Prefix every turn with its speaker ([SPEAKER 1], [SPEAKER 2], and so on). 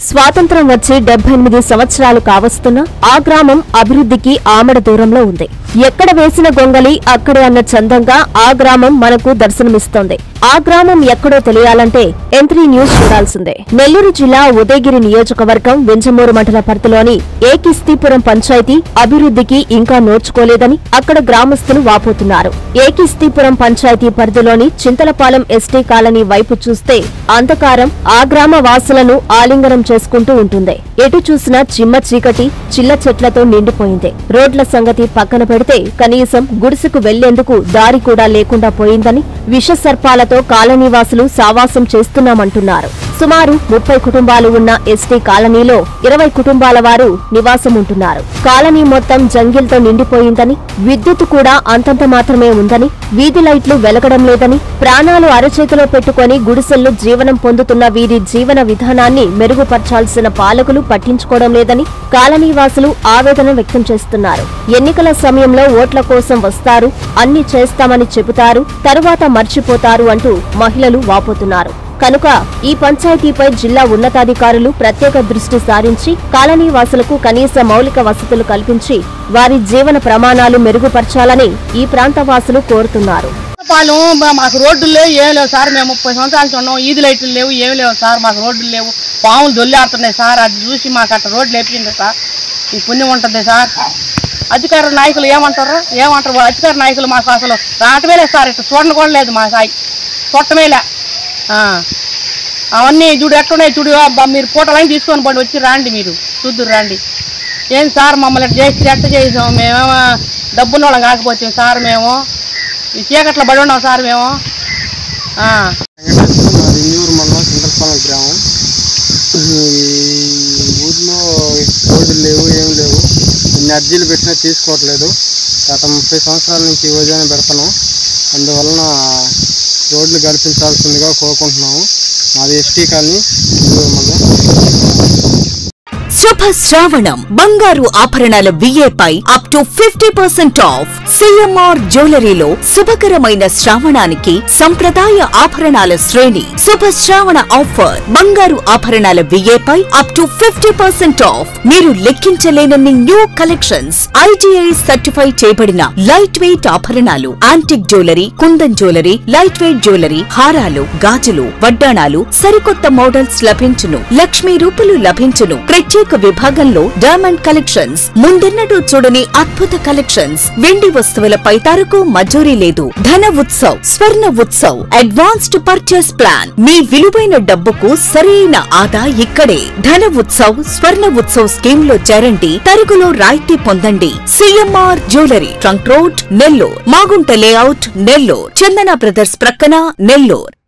[SPEAKER 1] స్వాతంత్రం వచ్చి డెబ్బై ఎనిమిది సంవత్సరాలు కావస్తున్నా ఆ గ్రామం అభివృద్ధికి ఆమడ దూరంలో ఉంది ఎక్కడ వేసిన గొంగలి అక్కడే అన్న చందంగా ఆ గ్రామం మనకు దర్శనమిస్తోంది ఆ గ్రామం ఎక్కడో తెలియాలంటే ఎంత్రీ న్యూస్ చూడాల్సిందే నెల్లూరు జిల్లా ఉదయగిరి నియోజకవర్గం వెంజమూరు మండల పరిధిలోని ఏకిస్తీపురం పంచాయతీ అభివృద్ధికి ఇంకా నోచుకోలేదని అక్కడ గ్రామస్తులు వాపోతున్నారు ఏకిస్తీపురం పంచాయతీ పరిధిలోని చింతలపాలెం ఎస్టీ కాలనీ వైపు చూస్తే అంధకారం ఆ గ్రామ వాసులను ఆలింగనం చేసుకుంటూ ఉంటుంది ఎటు చూసినా చిమ్మ చీకటి చిల్ల చెట్లతో నిండిపోయింది రోడ్ల సంగతి పక్కన పెడితే కనీసం గుడిసెకు వెళ్లేందుకు దారి కూడా లేకుండా పోయిందని విష సర్పాలతో కాలనీవాసులు సావాసం చేస్తున్నామంటున్నారు సుమారు ముప్పై కుటుంబాలు ఉన్న ఎస్టీ కాలనీలో ఇరవై కుటుంబాల వారు నివాసం ఉంటున్నారు కాలనీ మొత్తం జంగిల్తో నిండిపోయిందని విద్యుత్ కూడా అంతంత మాత్రమే ఉందని వీధి లైట్లు వెలగడం లేదని ప్రాణాలు అరచేతిలో పెట్టుకొని గుడిసెల్లో జీవనం పొందుతున్న వీరి జీవన విధానాన్ని మెరుగుపర్చాల్సిన పాలకులు పట్టించుకోవడం లేదని కాలనీవాసులు ఆవేదన వ్యక్తం చేస్తున్నారు ఎన్నికల సమయంలో ఓట్ల కోసం వస్తారు అన్ని చేస్తామని చెబుతారు తరువాత మర్చిపోతారు అంటూ మహిళలు వాపోతున్నారు కనుక ఈ పంచాయతీపై జిల్లా ఉన్నతాధికారులు ప్రత్యేక దృష్టి సారించి కాలనీ వాసులకు కనీస మౌలిక వసతులు కల్పించి వారి జీవన ప్రమాణాలు మెరుగుపరచాలని ఈ ప్రాంత వాసులు కోరుతున్నారు
[SPEAKER 2] పాలెం మా- మాకు రోడ్లు లేవు ఏం లేవు సార్ మేము ముప్పై సంవత్సరాల నుంచి ఉన్నాం ఈది లైట్లు లేవు ఏమి లేవు సార్ మాకు రోడ్లు లేవు పాములు దొల్లాడుతున్నాయి సార్ అది చూసి మాకు అట్లా రోడ్లు వేపింది సార్ ఈ పుణ్యం ఉంటుంది సార్ అధికార నాయకులు ఏమంటారు ఏమంటారు అధికార నాయకులు మాకు అసలు రావటమే లేదు సార్ ఇట్లా చూడండి కూడా లేదు మా సాయి చూడటమేలే ఆ. అవన్నీ చూడు ఎట్లున్నాయి చూడు అబ్బా మీరు ఫోటోలన్నీ తీసుకొని పోండి వచ్చి రాండి మీరు చూద్దురు రండి ఏం సార్ మమ్మల్ని ఇట్లా చేసి ఎట్ట చేసాం మేమేమో డబ్బున్న వాళ్ళం కాకపోతే సార్ మేము ఈ చీకట్లో పడి ఉన్నాం సార్ మేము ఆ.
[SPEAKER 3] వెంకటేశ్వరం మాది ఇంజూరు మండలం చింతలపాలెం గ్రామం ఈ ఊర్లో రోడ్లు లేవు ఏం లేవు ఎన్ని అర్జీలు పెట్టినా తీసుకోవట్లేదు గత ముప్పై సంవత్సరాల నుంచి యోజన పెడతాను అందువలన రోడ్లు కల్పించాల్సిందిగా కోరుకుంటున్నాము మాది ఎస్టీ కాలనీ ఇంజూరు మండలం
[SPEAKER 4] శుభ శ్రావణం బంగారు ఆభరణాల విఏపై up to fifty percent off CMR జ్యువెలరీలో శుభకరమైన శ్రావణానికి సంప్రదాయ ఆభరణాల శ్రేణి శుభ శ్రావణ ఆఫర్ బంగారు ఆభరణాల విఏపై up to fifty percent off మీరు లెక్కించలేనన్ని న్యూ కలెక్షన్స్ ఐటీఐ సర్టిఫై చేయబడిన లైట్ వెయిట్ ఆభరణాలు antique jewellery kundan jewellery light weight jewellery హారాలు గాజులు వడ్డాణాలు సరికొత్త మోడల్స్ లభించును లక్ష్మీ రూపులు లభించును ప్రత్యేక విభాగంలో డైమండ్ కలెక్షన్స్ ముందెన్నడూ చూడని అద్భుత కలెక్షన్స్ వెండి వస్తువులపై తరకు మజూరీ లేదు Dhana Utsav Swarna Utsav advanced purchase plan మీ విలువైన డబ్బుకు సరైన ఆదా ఇక్కడే ధన ఉత్సవ్ స్వర్ణ ఉత్సవ్ స్కీమ్ లో చేరండి తరుగులో రాయితీ పొందండి CMR jewellery trunk road Nellore Magunta layout Nellore Chandana brothers ప్రక్కన నెల్లూర్